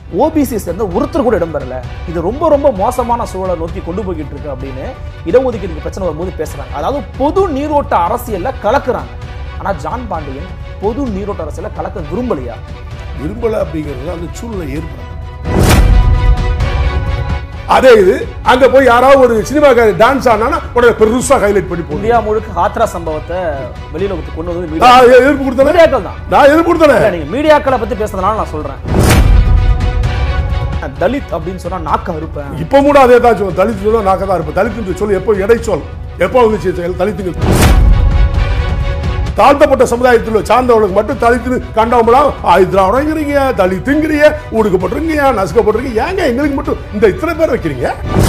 OBC சேர்ந்த ஒருத்தர் கூட இடம் பெறல இது ரொம்ப ரொம்ப மோசமான சூழலை நோக்கி கொண்டு போய்கிட்டு இருக்கு அப்படின்னு இடஒதுக்கீடு பிரச்சனை வரும்போது பேசுறாங்க அதாவது பொது நீரோட்ட அரசியல்ல கலக்குறாங்க ஆனா ஜான் பாண்டியன் பொது நீரோட்ட அரசியல்ல கலக்க விரும்பலையா விரும்பல அப்படிங்கிறது அந்த சூழ்நிலை ஏற்படும் அதே இது அங்க போய் யாராவது ஒரு சினிமாக்காரி டான்ஸ் ஆனா உடனே பெருசா ஹைலைட் பண்ணி போடுங்க இந்தியா முழுக்க ஹாத்ரா சம்பவத்தை வெளியில கொண்டு வந்து மீடியா நான் எதிர்ப்பு கொடுத்தேன் மீடியாக்கள் தான் நான் எதிர்ப்பு கொடுத்தேன் இல்ல, நீங்க மீடியாக்களை பத்தி பேசுறதுனால நான் சொல்றேன் தலித் அப்படின்னு சொன்னா நாக்க அறுப்பேன் இப்ப கூட அதே தான் சொல்லுவோம் தலித் சொல்ல நாக்க தான் இருப்பேன் தலித்து சொல்லு எப்போ எடை சொல் எப்போ வந்துச்சு தலித்துங்க தாழ்த்தப்பட்ட சமுதாயத்தில் சார்ந்தவர்களுக்கு மட்டும் தலித்து கண்டவங்களாம் திராவிடங்கிறீங்க தலித்துங்கிறீங்க ஒடுக்கப்பட்டிருக்கீங்க நசுக்கப்பட்டிருக்கீங்க ஏங்க எங்களுக்கு மட்டும் இந்த இத்தனை பேர் வைக்கிறீங்க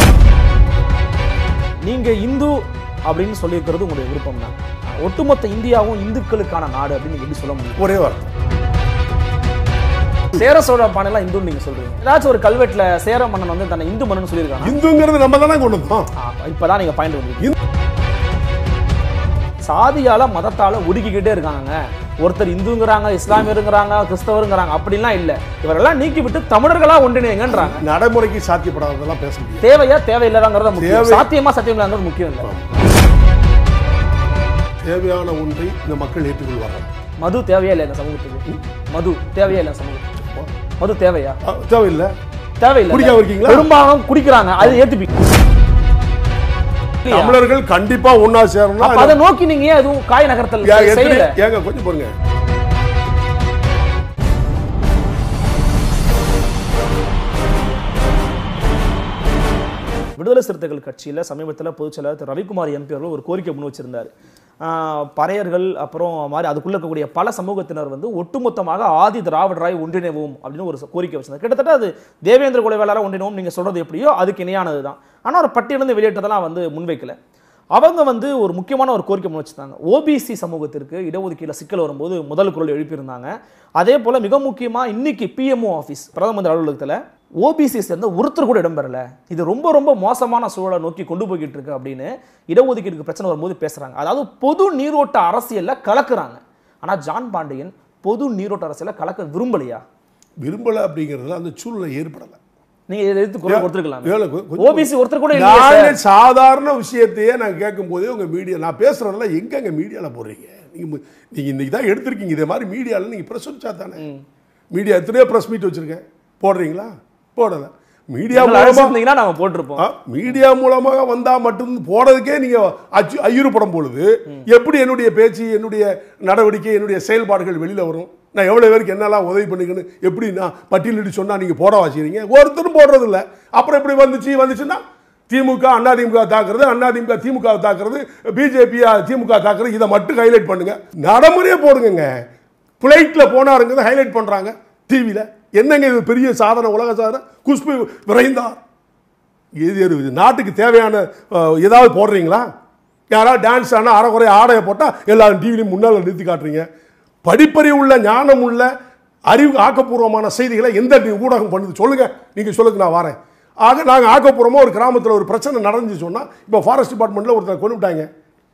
நீங்க இந்து அப்படின்னு சொல்லியிருக்கிறது உங்களுடைய விருப்பம் தான் ஒட்டுமொத்த இந்தியாவும் இந்துக்களுக்கான நாடு அப்படின்னு நீங்க எப்படி சொல்ல முடியும் ஒரே வார்த்தை சேர சோழ பானைலாம் இந்துன்னு நீங்க சொல்றீங்க ஏதாச்சும் ஒரு கல்வெட்டுல சேர மன்னன் வந்து தன்னை இந்து மன்னன் சொல்லியிருக்காங்க இந்துங்கிறது நம்ம தானே கொண்டு வந்தோம் இப்பதான் நீங்க பாயிண்ட் வந்து சாதியால மதத்தால ஒடுக்கிக்கிட்டே இருக்காங்க ஒருத்தர் இந்துங்கிறாங்க இஸ்லாமியருங்கிறாங்க கிறிஸ்தவருங்கிறாங்க அப்படிலாம் இல்ல இவரெல்லாம் நீக்கி விட்டு தமிழர்களா ஒன்றிணைங்கன்றாங்க நடைமுறைக்கு சாத்தியப்படாததெல்லாம் பேச முடியாது தேவையா தேவையில்லாதங்கிறத முக்கியம் தேவை- சாத்தியமா சத்தியம் இல்லாதது முக்கியம் இல்ல தேவையான ஒன்றை இந்த மக்கள் ஏற்றுக்கொள்வார்கள் மது தேவையா இல்ல இந்த சமூகத்துக்கு மது தேவையா இல்ல சமூகத்துக்கு மது தேவையா அ, தேவையில்லை தேவையில்லை குடிக்காம இருக்கீங்களா? பெரும்பாலும் குடிக்கிறாங்க அது ஏத்துப்பீங்க தமிழர்கள் கண்டிப்பா ஒன்னா சேரணும் அப்ப அதை நோக்கி நீங்க ஏன் எதுவும் காய் நகர்த்தல் ஏங்க, எத்தனை- செய்யல ஏங்க கொஞ்சம் பாருங்க விடுதலை சிறுத்தைகள் கட்சியில் சமீபத்தில் பொதுச் செயலாளர் திரு ரவிக்குமார் எம்பி அவர்கள் ஒரு கோரிக்கை முன் வச்சிருந்தார் ஆஹ் பறையர்கள் அப்புறம் மாதிரி அதுக்குள்ள இருக்கக்கூடிய பல சமூகத்தினர் வந்து ஒட்டுமொத்தமாக ஆதி திராவிடராய் ஒன்றிணைவோம் அப்படின்னு ஒரு கோரிக்கை வச்சிருந்தார் கிட்டத்தட்ட அது தேவேந்திர குல வேளாளர் ஒன்றிணைவோம் நீங்க சொல்றது எப்படியோ அதுக்கு இணையானது தான் ஆனால் ஒரு பட்டியலிருந்து வெளியிட்டதெல்லாம் வந்து முன்வைக்கல அவங்க வந்து ஒரு முக்கியமான ஒரு கோரிக்கை முன் வச்சிருந்தாங்க ஓபிசி சமூகத்திற்கு இடஒதுக்கீடுல சிக்கல் வரும்போது முதல் குரல் எழுப்பியிருந்தாங்க அதே போல மிக முக்கியமா இன்னைக்கு பிஎம்ஓ ஆஃபீஸ் பிரதம மந்திரி அலுவலகத்தில் ஓபிசி சேர்ந்த ஒருத்தர் கூட இடம் பெறல இது ரொம்ப ரொம்ப மோசமான சூழலை நோக்கி கொண்டு போய்கிட்டு இருக்கு அப்படின்னு இடஒதுக்கீடுக்கு பிரச்சனை வரும்போது பேசுறாங்க அதாவது பொது நீரோட்ட அரசியல்ல கலக்குறாங்க ஆனா ஜான் பாண்டியன் பொது நீரோட்ட அரசியல்ல கலக்க விரும்பலையா விரும்பல அப்படிங்கிறதுல அந்த சூழ்நிலை ஏற்படல நீங்க இதை எடுத்து குரல் கொடுத்துருக்கலாம் ஏழு, கொ- கொஞ்சம் ஓபிசி ஒருத்தர் கூட இல்லையே நாங்க சார். சாதாரண விஷயத்தையே நான் கேட்கும் போதே உங்க மீடியா நான் பேசுறதெல்லாம் எங்கங்க மீடியால போடுறீங்க நீங்க மு- நீங்க இன்னைக்கு தான் எடுத்திருக்கீங்க இதே மாதிரி மீடியால நீங்க பிரசுரிச்சா தானே மீடியா எத்தனையோ பிரஸ் மீட் வச்சிருக்கேன் போடுறீங்களா போடல மீடியா உங்களை மூலமா அழைச்சிருந்தீங்கன்னா நாம போட்டிருப்போம் ஆ, மீடியா மூலமாக வந்தா மட்டும் போறதுக்கே நீங்க அச்சு ஐயுறுப்படும் பொழுது எப்படி என்னுடைய பேச்சு என்னுடைய நடவடிக்கை என்னுடைய செயல்பாடுகள் வெளியில வரும் நான் எவ்வளவு பேருக்கு என்னெல்லாம் உதவி பண்ணுங்கன்னு எப்படி நான் பட்டியலிட்டு சொன்னா நீங்க போட வச்சுக்கிறீங்க ஒருத்தரும் போடுறது இல்ல அப்புறம் எப்படி வந்துச்சு வந்துச்சுன்னா திமுக அண்ணா திமுக தாக்குறது அண்ணா திமுக திமுக தாக்குறது பிஜேபி திமுக தாக்குறது இதை மட்டும் ஹைலைட் பண்ணுங்க நடைமுறையே போடுங்க பிளைட்ல போனாருங்க ஹைலைட் பண்றாங்க டிவியில என்னங்க இது பெரிய சாதனை உலக சாதனை குஷ்பு விரைந்தார் இது இது நாட்டுக்கு தேவையான அஹ், ஏதாவது போடுறீங்களா யாராவது டான்ஸ் ஆனால் அரைக்குறை ஆடையை போட்டால் எல்லாரும் டிவிலையும் முன்னால் நிறுத்தி காட்டுறீங்க படிப்பறிவு உள்ள ஞானம் உள்ள அறிவு ஆக்கப்பூர்வமான செய்திகளை எந்த டி- ஊடகம் பண்ணுது சொல்லுங்க நீங்கள் சொல்லுங்க நான் வரேன் ஆக நாங்கள் ஆக்கப்பூர்வமாக ஒரு கிராமத்தில் ஒரு பிரச்சனை நடந்துச்சு சொன்னால் இப்போ ஃபாரஸ்ட் டிபார்ட்மெண்ட்டில் ஒருத்தர் கொண்டு விட்டாங்க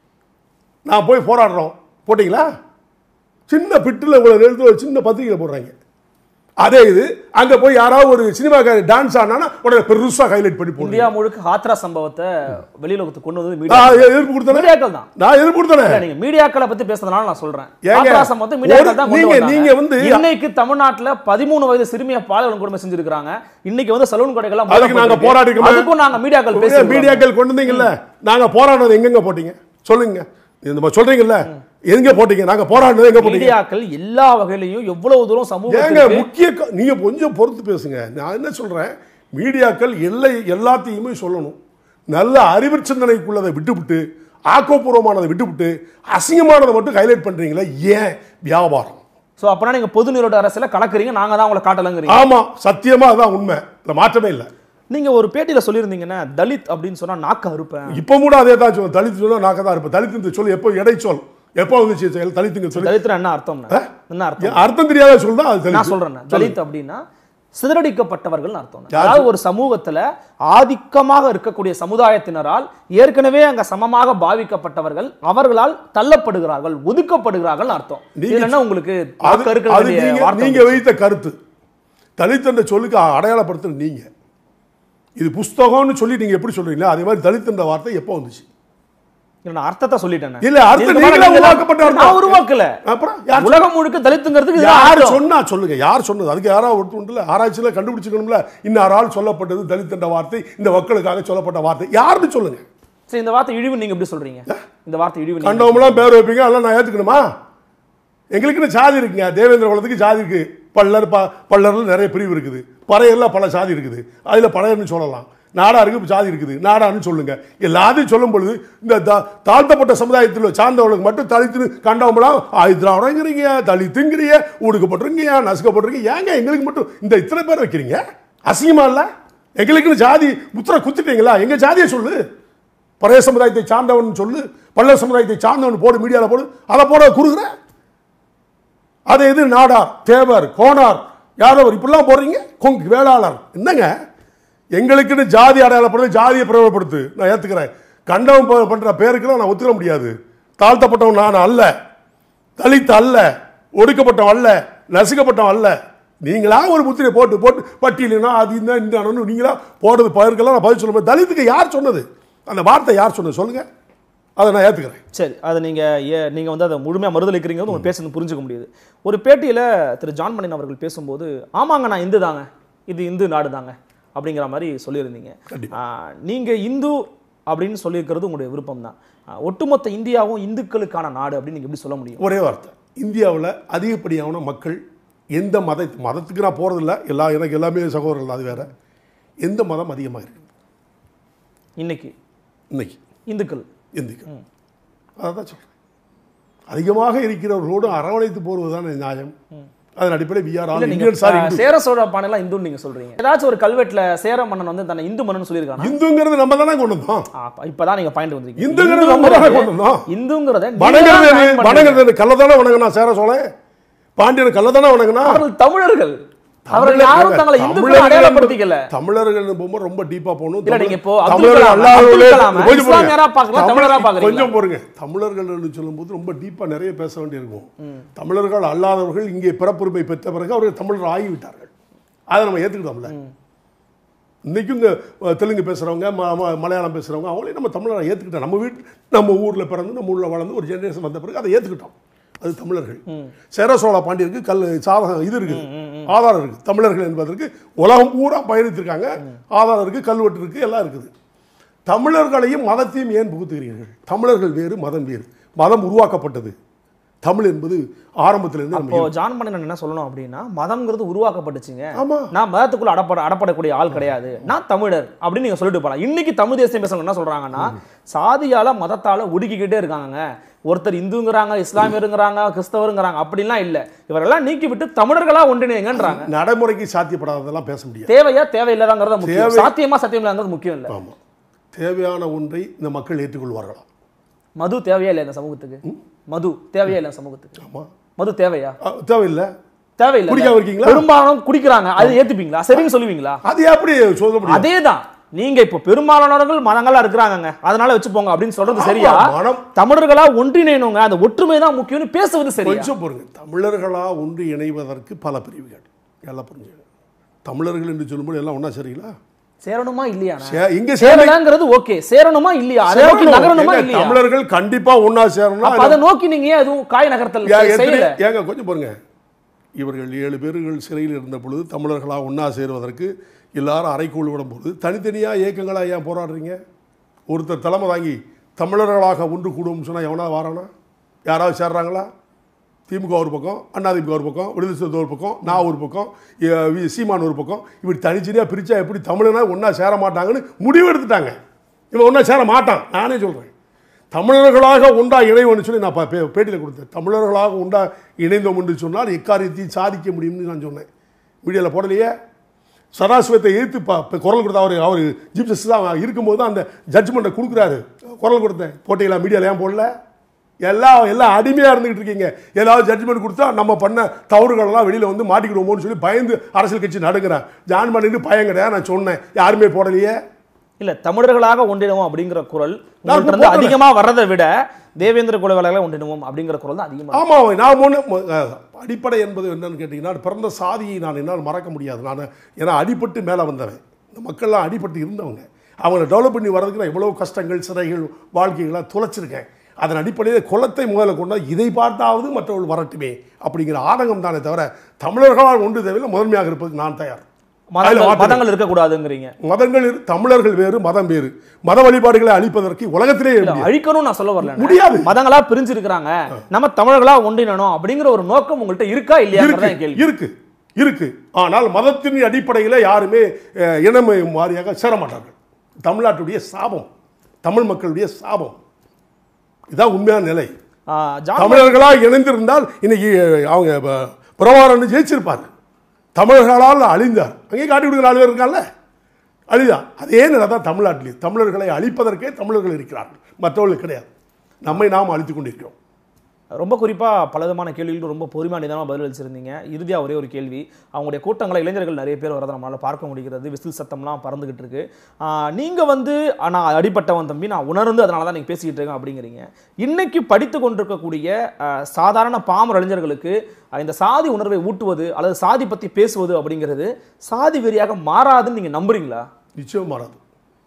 நான் போய் போராடுறோம் போட்டிங்களா சின்ன பிட்டில் இவ்வளோ நேரத்தில் ஒரு சின்ன பத்திரிகையில் போடுறாங்க அதே இது அங்கே போய் யாராவது ஒரு சினிமாக்காரி டான்ஸ் ஆனா உடனே பெருசாக ஹைலைட் பண்ணி போடுறீங்க இந்தியா முழுக்க ஹாத்ரா சம்பவத்தை வெளியில கொண்டு வந்து நான் மீடியா எதிர்ப்பு கொடுத்தேன் மீடியாக்கள் தான் நான் எதிர்ப்பு கொடுத்தேனே இல்ல, நீங்க மீடியாக்களை பத்தி பேசுறதுனால நான் சொல்றேன் ஏங்க, ஹாத்ரா சம்பவத்தை மீடியாக்கள் தான் ஒரு- கொண்டு நீங்க- வந்தாங்க. நீங்க வந்து- இன்னைக்கு தமிழ்நாட்டுல பதிமூணு வயது சிறுமியை பாலியல் கொடுமை செஞ்சிருக்காங்க இன்னைக்கு வந்து சலூன் கடைகள்லாம் அதுக்கு நாங்க மூடப்பட்டிருக்கு. போராடி இருக்கோமா? அதுக்கும் நாங்க மீடியாக்கள் பேசி மீடியாக்கள் கொண்டு வந்தீங்கல்ல நாங்க போராடுறது எங்கெங்க போட்டீங்க சொல்லுங்க இந்த மாதிரி சொல்றீங்கல்ல எங்க போட்டீங்க நாங்க போராடுறது எங்க போட்டீங்க மீடியாக்கள் எல்லா வகையிலையும் எவ்வளவு தூரம் ஏங்க சமூகத்துக்கு முக்கிய க- நீங்க கொஞ்சம் பொறுத்து பேசுங்க நான் என்ன சொல்றேன் மீடியாக்கள் எல்லை எல்லாத்தையுமே சொல்லணும் நல்ல அறிவு சிந்தனைக்குள்ளதை விட்டுவிட்டு ஆக்கப்பூர்வமானதை விட்டுவிட்டு அசிங்கமானதை மட்டும் ஹைலைட் பண்றீங்களே ஏன் வியாபாரம் சோ அப்பனா நீங்க பொது நீரோட்ட அரசியல கலக்குறீங்க நாங்க தான் உங்களை காட்டலங்கிறீங்க ஆமா சத்தியமா அதான் உண்மை இதுல மாற்றமே இல்லை நீங்க ஒரு பேட்டியில சொல்லியிருந்தீங்கன்னா தலித் அப்படின்னு சொன்னா நாக்க அறுப்பேன் இப்ப கூட அதே தான் சொல்லுவேன் தலித்து சொன்னா நாக்க தான் இருப்பேன் தலித்து சொல்லு எப்போ எடை சொல் எப்போ வந்துச்சு செயல் தலித்துங்க சொல்லி தலித்னா என்ன அர்த்தம்னா என்ன அர்த்தம் ஏன் அர்த்தம் தெரியாத சொல் தான் அது நான் தலித்து சொல்றேன் தலித் அப்படின்னா சிதறடிக்கப்பட்டவர்கள் அர்த்தம் அதாவது ஒரு சமூகத்துல ஆதிக்கமாக இருக்கக்கூடிய சமுதாயத்தினரால் ஏற்கனவே அங்க சமமாக பாவிக்கப்பட்டவர்கள் அவர்களால் தள்ளப்படுகிறார்கள் ஒதுக்கப்படுகிறார்கள் அர்த்தம் நீங்க- இதுல என்ன உங்களுக்கு அது வாக்கு அறுக்க அது வேண்டிய நீங்க வார்த்தை நீங்க வைத்த கருத்து தலித் என்ற சொல்லுக்கு அடையாளப்படுத்துன நீங்க இது புஸ்தகம்னு சொல்லி நீங்க எப்படி சொல்றீங்களா அதே மாதிரி தலித் என்ற வார்த்தை எப்போ வந்துச்சு இல்ல, நான் அர்த்தத்தை சொல்லிட்டேன் இல்ல, அர்த்தம் நீங்க நீங்களே பாருங்க, உருவாக்கப்பட்ட அர்த்தம். நான் உருவாக்கல அப்புறம் யார் உலகம் முழுக்க தலித்துங்கிறதுக்கு இதுதான் யார் அர்த்தம். சொன்னா சொல்லுங்க யார் சொன்னது அதுக்கு யாராவது ஒருத்தர் உண்டுல ஆராய்ச்சியில கண்டுபிடிச்சுக்கணும்ல இன்னார் ஆள் சொல்லப்பட்டது தலித் என்ற வார்த்தை இந்த மக்களுக்காக சொல்லப்பட்ட வார்த்தை யாருன்னு சொல்லுங்க சரி இந்த வார்த்தை இழிவு நீங்க எப்படி சொல்றீங்க இந்த வார்த்தை இழிவு நீங்க- கண்டவங்களாம் பேர் வைப்பீங்க அதெல்லாம் நான் ஏத்துக்கணுமா எங்களுக்குன்னு சாதி இருக்குங்க தேவேந்திர குலத்துக்கு சாதி இருக்கு பல்லர் ப பல்லர்ல நிறைய பிரிவு இருக்குது பறையர்ல பல சாதி இருக்குது அதுல பழையர்னு சொல்லலாம் நாடாருக்கு சாதி இருக்குது நாடான்னு சொல்லுங்க எல்லாத்தையும் சொல்லும் பொழுது இந்த தா- தாழ்த்தப்பட்ட சமுதாயத்தில் சார்ந்தவர்களுக்கு மட்டும் தலித்து கண்டவங்களாம் ஆயுதிராவடங்கிறீங்க தலித்துங்கிறீங்க ஒடுக்கப்பட்டிருக்கீங்க நசுக்கப்பட்டிருக்கீங்க ஏங்க எங்களுக்கு மட்டும் இந்த இத்தனை பேர் வைக்கிறீங்க அசிங்கமா இல்ல எங்களுக்குன்னு ஜாதி முத்திரை குத்திட்டீங்களா எங்க ஜாதியை சொல்லு பழைய சமுதாயத்தை சார்ந்தவன் சொல்லு பல்லர் சமுதாயத்தை சார்ந்தவன் போடு மீடியாவில் போடு அதை போட குறுகுற அது எது நாடார் தேவர் கோனார் யாதவர் இப்படிலாம் போடுறீங்க கொங்கு வேளாளர் என்னங்க எங்களுக்குன்னு ஜாதி அடையாளப்படுது ஜாதியை பிரபலப்படுத்து நான் ஏத்துக்கிறேன் கண்டவன் ப- பண்ற பேருக்குலாம் நான் ஒத்துக்க முடியாது தாழ்த்தப்பட்டவன் நான் அல்ல தலித் அல்ல ஒடுக்கப்பட்டவன் அல்ல நசுக்கப்பட்டவன் அல்ல நீங்களா ஒரு முத்திரை போட்டு போட்டு பட்டியலினா அது இந்த இந்த அணு நீங்களா போடுறது பயிருக்கெல்லாம் நான் பதில் சொல்ல முடியாது தலித்துக்கு யார் சொன்னது அந்த வார்த்தை யார் சொன்னது சொல்லுங்க அதை நான் ஏத்துக்கிறேன் சரி அது நீங்க ஏ- நீங்க வந்து அதை முழுமையா மறுதளிக்கிறீங்க உங்க பேசுறது புரிஞ்சுக்க முடியுது ஒரு பேட்டியில திரு ஜான் மணியன் அவர்கள் பேசும்போது ஆமாங்க நான் இந்து தாங்க இது இந்து நாடு தாங்க அப்படிங்கிற மாதிரி சொல்லியிருந்தீங்க கண்டிப்பா. ஆ, நீங்க இந்து அப்படின்னு சொல்லியிருக்கிறது உங்களுடைய விருப்பம் தான் ஒட்டுமொத்த இந்தியாவும் இந்துக்களுக்கான நாடு அப்படின்னு நீங்க எப்படி சொல்ல முடியும் ஒரே வார்த்தை இந்தியாவில் அதிகப்படியான மக்கள் எந்த மத மதத்துக்கு நான் போகிறதில்ல எல்லா எனக்கு எல்லாமே சகோதரர்கள் அது வேற எந்த மதம் அதிகமாக இருக்குது இன்னைக்கு இன்னைக்கு இந்துக்கள் இந்துக்கள் அதை தான் சொல்கிறேன் அதிகமாக இருக்கிறவர்களோடு அரவணைத்து போவது தானே நியாயம் அதன் அடிப்படையில் விஆர் இல்ல ஆல் நீங்க இந்தியன் சார் ஆ, சேர சோழ பானைலாம் இந்துன்னு நீங்க சொல்றீங்க ஏதாச்சும் ஒரு கல்வெட்டுல சேர மன்னன் வந்து தன்னை இந்து மன்னன் சொல்லியிருக்கானா இந்துங்கிறது நம்ம தானே கொண்டு வந்தோம் ஆ, அப்ப- இப்பதான் நீங்க பாயிண்ட் வந்திருக்கீங்க இந்துங்கிறது நம்ம தானே கொண்டு வந்தோம் இந்துங்கிறத நீங்க வணங்குறது தான் எது? coin பண்றீங்க. வணங்குறது எது? கல்லை தானே வணங்கினா சேர சோழன் பாண்டியன் கல்லை தானே வணங்கினா அவர்கள் தமிழர்கள் அவர்கள் தமிழர்கள் யாரும் தங்களை இந்துக்கள் தமிழர்கள் அடையாளப்படுத்திக்கல தமிழர்கள் போகும்போது ரொம்ப டீப்பா போகணும் இல்ல, நீங்க இப்போ தமிழ்- அப்துல் தமிழர்கள் கலாம், அல்லாதவர்களே- அப்துல் கலாமை கொஞ்சம் பொறுங்க. இஸ்லாமியரா பார்க்கலாம், தமிழ் தமிழரா பார்க்கறீங்களா? கொஞ்சம் பொறுங்க தமிழர்கள் சொல்லும்போது ரொம்ப டீப்பா நிறைய பேச வேண்டியிருக்கும் தமிழர்கள் அல்லாதவர்கள் இங்கே பிறப்புரிமை பெற்ற பிறகு அவர்கள் தமிழர் ஆகிவிட்டார்கள் அதை நம்ம ஏத்துக்கிட்டோம்ல இன்னைக்கும் இங்க அஹ், தெலுங்கு பேசுறவங்க ம- ம- மலையாளம் பேசுறவங்க அவங்களே நம்ம தமிழரை ஏத்துக்கிட்டோம் நம்ம வீட்டு நம்ம ஊர்ல பிறந்து நம்ம ஊர்ல வளர்ந்து ஒரு ஜெனரேஷன் வந்த பிறகு அதை ஏத்துக்கிட்டோம் அது தமிழர்கள் சேர சோழ பாண்டியருக்கு கல் சாதகம் இது இருக்குது ஆதாரம் இருக்கு தமிழர்கள் என்பதற்கு உலகம் பூரா பயணித்திருக்காங்க ஆதாரம் இருக்கு கல்வெட்டு இருக்கு எல்லாம் இருக்குது தமிழர்களையும் மதத்தையும் ஏன் புகுத்துகிறீர்கள் தமிழர்கள் வேறு மதம் வேறு மதம் உருவாக்கப்பட்டது தமிழ் என்பது ஆரம்பத்திலிருந்து நம்ம இப்போ ஜான் மன்னன் என்ன சொல்லணும் அப்படின்னா மதம்ங்கிறது உருவாக்கப்பட்டுச்சுங்க ஆமா. நான் மதத்துக்குள்ள அடப்பட அடப்படக்கூடிய ஆள் கிடையாது நான் தமிழர் அப்படின்னு நீங்க சொல்லிட்டு போலாம் இன்னைக்கு தமிழ் தேசியம் பேசுறவங்க என்ன சொல்றாங்கன்னா சாதியால மதத்தால ஒடுக்கிக்கிட்டே இருக்காங்க ஒருத்தர் இந்துங்கிறாங்க இஸ்லாமியருங்கிறாங்க கிறிஸ்தவருங்கிறாங்க அப்படிலாம் இல்ல இவரெல்லாம் நீக்கி விட்டு தமிழர்களா ஒன்றிணைங்கன்றாங்க நடைமுறைக்கு சாத்தியப்படாததெல்லாம் பேச முடியாது தேவையா தேவையில்லாதாங்கிறத முக்கியம் தேவை- சாத்தியமா சத்தியம் இல்லாதது முக்கியம் இல்ல ஆமா தேவையான ஒன்றை இந்த மக்கள் ஏற்றுக்கொள்வார்களா மது தேவையா இல்ல இந்த சமூகத்துக்கு மது தேவையா இல்ல இந்த சமூகத்துக்கு ஆமா மது தேவையா அ, தேவையில்லை தேவையில்லை குடிக்காம இருக்கீங்களா? பெரும்பாலும் குடிக்கிறாங்க அது ஏத்துப்பீங்களா சரின்னு சொல்லுவீங்களா அது எப்படி சொல்ல முடியும் அதேதான் நீங்க இப்போ பெரும்பாலானவர்கள் மதங்களா இருக்கிறாங்கங்க அதனால வச்சுப்போங்க அப்படின்னு சொல்றது சரியா ஆமா, மனம். தமிழர்களா ஒன்றிணைணுங்க அந்த ஒற்றுமை தான் முக்கியம்னு பேசுவது சரியா கொஞ்சம் பொறுங்க தமிழர்களா ஒன்று இணைவதற்கு பல பிரிவுகள் எல்லாம் புரிஞ்சுங்க தமிழர்கள் என்று சொல்லும்போது எல்லாம் ஒண்ணா சரிங்களா சேரணுமா இல்லையா சே- இங்க சேர சேரலாங்கிறது ஓகே சேரணுமா இல்லையா அதை நோக்கி நகரணுமா ஏங்க, இல்லையா தமிழர்கள் கண்டிப்பா ஒண்ணா சேரணும்னா அப்ப அதை நோக்கி நீங்க ஏன் எதுவும் காய் நகர்த்தல் ஏன் எத்தனை- செய்யல ஏங்க கொஞ்சம் பாருங்க இவர்கள் ஏழு பேர்கள் சிறையில் இருந்த பொழுது தமிழர்களா ஒண்ணா சேருவதற்கு எல்லாரும் அறைக்குள் விடும்போது தனித்தனியா இயக்கங்களா ஏன் போராடுறீங்க ஒருத்தர் தலைமை தாங்கி தமிழர்களாக ஒன்று கூடுவோம்னு சொன்னா எவனா வாரானா யாராவது சேர்றாங்களா திமுக ஒரு பக்கம் அதிமுக ஒரு பக்கம் விடுதலை சிறுத்தை ஒரு பக்கம் நான் ஒரு பக்கம் எ- வி- சீமான் ஒரு பக்கம் இப்படி தனித்தனியாக பிரிச்சா எப்படி தமிழனா ஒன்றா சேர மாட்டாங்கன்னு முடிவு எடுத்துட்டாங்க இவன் ஒன்றா சேர மாட்டான் நானே சொல்கிறேன் தமிழர்களாக உண்டா இணைவன்னு சொல்லி நான் பே- பே- பேட்டியில் கொடுத்தேன் தமிழர்களாக உண்டா இணைந்தோம் என்று சொன்னால் எக்காரியத்தையும் சாதிக்க முடியும்னு நான் சொன்னேன் மீடியாவில் போடலையே சதாசிவத்தை எதிர்த்து ப- ப- குரல் கொடுத்த அவர் அவர் சீஃப் ஜஸ்டிஸ் தான் இருக்கும்போது தான் அந்த ஜட்ஜ்மெண்ட்டை கொடுக்குறாரு குரல் கொடுத்தேன் போட்டீங்களா மீடியாவில் ஏன் போடல எல்லாம் எல்லாம் அடிமையாக இருந்துகிட்டு இருக்கீங்க ஏதாவது ஜட்ஜ்மெண்ட் கொடுத்தா நம்ம பண்ண தவறுகளெல்லாம் வெளியில் வந்து மாட்டிக்கிடுவோமோன்னு சொல்லி பயந்து அரசியல் கட்சி நடுங்கிறேன் ஜான் பண்ணிட்டு பயம் கிடையாது நான் சொன்னேன் யாருமே போடலையே இல்ல தமிழர்களாக ஒன்றிணைவோம் அப்படிங்கிற குரல் நான் உங்கள்ட்ட இருந்து போடுறேன். அதிகமா வர்றதை விட தேவேந்திர குலவேளாக ஒன்றிணைவோம் அப்படிங்கிற குரல் தான் அதிகமா ஆமா நான் ஒன்று அடிப்படை என்பது என்னன்னு கேட்டிங்கன்னா பிறந்த சாதியை நான் என்னால் மறக்க முடியாது நான் ஏன்னா அடிபட்டு மேலே வந்தவன் இந்த மக்கள்லாம் அடிபட்டு இருந்தவங்க அவங்கள டெவலப் பண்ணி வர்றதுக்கு நான் எவ்வளோ கஷ்டங்கள் சிறைகள் வாழ்க்கைகளாக துளைச்சிருக்கேன் அதன் அடிப்படையில் குலத்தை முதல்ல கொண்டா இதை பார்த்தாவது மற்றவர்கள் வரட்டுமே அப்படிங்கிற ஆதங்கம் தானே தவிர தமிழர்களால் ஒன்று தேவையில்லை முதன்மையாக இருப்பதுக்கு நான் தயார் அதுல மதங்கள் மாற்று மதங்கள் இருக்கக்கூடாதுங்கிறீங்க மதங்கள் இரு- தமிழர்கள் வேறு மதம் வேறு மத வழிபாடுகளை அழிப்பதற்கு உலகத்திலே இல்ல, முடியாது. அழிக்கணும்னு நான் சொல்ல வரல முடியாது. மதங்களா பிரிஞ்சு இருக்கிறாங்க நம்ம தமிழர்களா ஒன்றிணைணும் அப்படிங்கிற ஒரு நோக்கம் உங்கள்ட்ட இருக்கா இல்லையாங்கிறதா என் இருக்கு கேள்வி இருக்கு இருக்கு ஆனால் மதத்தின் அடிப்படையில் யாருமே அஹ், இனம் மாறியாக சேர மாட்டார்கள் தமிழ்நாட்டுடைய சாபம் தமிழ் மக்களுடைய சாபம் இதான் உண்மையான நிலை ஆ, ஜான் தமிழர்களா இணைந்திருந்தால் இன்னைக்கு அஹ், அவங்க ப- பிரபாகரன் ஜெயிச்சிருப்பார் தமிழர்களால் அழிந்தார் அங்கேயே காட்டி கொடுக்குற நாலு பேர் இருக்கான்ல அழிதான் அதே நிலை தான் தமிழ்நாட்டிலே தமிழர்களை அழிப்பதற்கே தமிழர்கள் இருக்கிறார்கள் மற்றவர்கள் கிடையாது நம்மை நாம் அழித்துக் கொண்டிருக்கிறோம் ரொம்ப குறிப்பா பலவிதமான கேள்விகளுக்கு ரொம்ப பொறுமையா நிதானமா பதில் அளிச்சிருந்தீங்க இறுதியா ஒரே ஒரு கேள்வி அவங்களுடைய கூட்டங்களை இளைஞர்கள் நிறைய பேர் வரதை நம்மளால பார்க்க முடிகிறது விசில் சத்தம்லாம் பறந்துகிட்டு இருக்கு ஆ, நீங்க வந்து ஆ, நான் அடிப்பட்டவன் தம்பி நான் உணர்ந்து அதனால தான் நீங்க பேசிக்கிட்டு இருக்கேன் அப்படிங்கிறீங்க இன்னைக்கு படித்து கொண்டிருக்கக்கூடிய ஆ, சாதாரண பாமர இளைஞர்களுக்கு ஆ, இந்த சாதி உணர்வை ஊட்டுவது அல்லது சாதி பத்தி பேசுவது அப்படிங்கிறது சாதி வெறியாக மாறாதுன்னு நீங்க நம்புறீங்களா நிச்சயம் மாறாது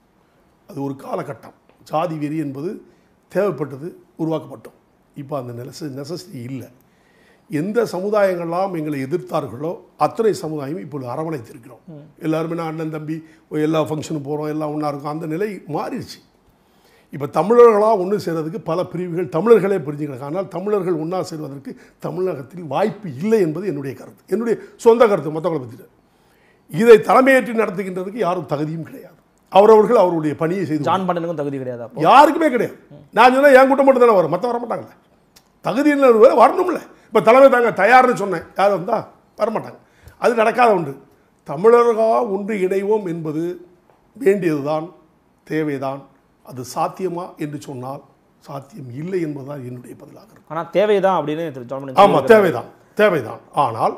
அது ஒரு காலகட்டம் ஜாதி வெறி என்பது தேவைப்பட்டது உருவாக்கப்பட்டோம் இப்போ அந்த நெச நெசசிட்டி இல்லை எந்த சமுதாயங்கள்லாம் எங்களை எதிர்த்தார்களோ அத்தனை சமுதாயம் இப்பொழுது அரவணைத்திருக்கிறோம் எல்லாருமே நான் அண்ணன் தம்பி எல்லா ஃபங்க்ஷனும் போகிறோம் எல்லாம் ஒன்றா இருக்கும் அந்த நிலை மாறிடுச்சு இப்போ தமிழர்களாக ஒன்று சேர்றதுக்கு பல பிரிவுகள் தமிழர்களே பிரிஞ்சுக்கிறாங்க ஆனால் தமிழர்கள் ஒன்றா சேர்வதற்கு தமிழகத்தில் வாய்ப்பு இல்லை என்பது என்னுடைய கருத்து என்னுடைய சொந்த கருத்து மற்றவங்களை பற்றி இதை தலைமையேற்று நடத்துகின்றதுக்கு யாரும் தகுதியும் கிடையாது அவரவர்கள் அவருடைய பணியை செய்து ஜான் பாண்டனுக்கும் தகுதி கிடையாது அப்போ யாருக்குமே கிடையாது நான் சொன்னேன் என் கூட்டம் மட்டும் தானே வரும் மற்ற வர மாட்டாங்களே தகுதி என்ன வரணும்ல இப்போ தலைமை தாங்க தயார்னு சொன்னேன் யார் வந்தா வரமாட்டாங்க அது நடக்காத ஒன்று தமிழர்களாக ஒன்று இணைவோம் என்பது வேண்டியதுதான் தேவைதான் அது சாத்தியமா என்று சொன்னால் சாத்தியம் இல்லை என்பதுதான் என்னுடைய பதிலாக இருக்கும் ஆனா தேவைதான் அப்படின்னு திரு ஜான் பாண்டியன் ஆமாம் தேவைதான் தேவைதான் ஆனால்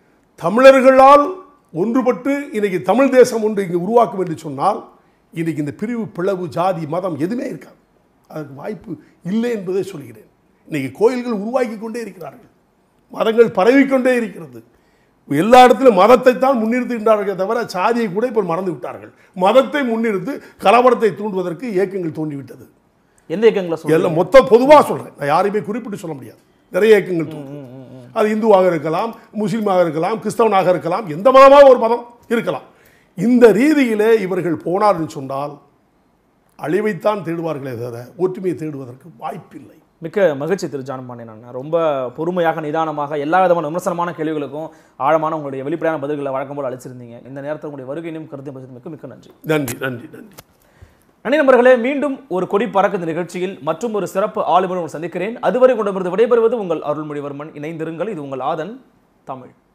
தமிழர்களால் ஒன்றுபட்டு இன்னைக்கு தமிழ் தேசம் ஒன்று இங்கே உருவாக்கும் என்று சொன்னால் இன்னைக்கு இந்த பிரிவு பிளவு ஜாதி மதம் எதுவுமே இருக்காது அதற்கு வாய்ப்பு இல்லை என்பதை சொல்கிறேன் இன்னைக்கு கோயில்கள் உருவாக்கி கொண்டே இருக்கிறார்கள் மதங்கள் பரவிக்கொண்டே இருக்கிறது எல்லா இடத்திலும் மதத்தை தான் முன்னிறுத்துகின்றார்கள் தவிர சாதியை கூட இப்போ மறந்து விட்டார்கள் மதத்தை முன்னிறுத்து கலவரத்தை தூண்டுவதற்கு இயக்கங்கள் தோன்றிவிட்டது எந்த இயக்கங்களை சொல்லுங்க எல்லாம் மொத்த பொதுவாக சொல்கிறேன் நான் யாரையுமே குறிப்பிட்டு சொல்ல முடியாது நிறைய இயக்கங்கள் தோன்றும் அது இந்துவாக இருக்கலாம் முஸ்லீமாக இருக்கலாம் கிறிஸ்தவனாக இருக்கலாம் எந்த மதமாக ஒரு மதம் இருக்கலாம் இந்த ரீதியிலே இவர்கள் போனார்னு சொன்னால் அழிவைத்தான் தேடுவார்களே தவிர ஒற்றுமையை தேடுவதற்கு வாய்ப்பில்லை மிக்க மகிழ்ச்சி திரு ஜான் பாண்டியன் அண்ணா ரொம்ப பொறுமையாக நிதானமாக எல்லா விதமான விமர்சனமான கேள்விகளுக்கும் ஆழமான உங்களுடைய வெளிப்படையான பதில்களை வழக்கம் போல் அளிச்சிருந்தீங்க இந்த நேரத்தில் உங்களுடைய வருகையிலும் கருத்தை பகிர்ந்தமைக்கு மிக்க நன்றி நன்றி நன்றி நன்றி நன்றி நண்பர்களே மீண்டும் ஒரு கொடி பறக்கும் நிகழ்ச்சியில் மற்றும் ஒரு சிறப்பு ஆளுமையுடன் உங்களை சந்திக்கிறேன் அதுவரை கொண்டு விடைபெறுவது உங்கள் அருள்மொழிவர்மன் இணைந்திருங்கள் இது உங்கள் ஆதன் தமிழ்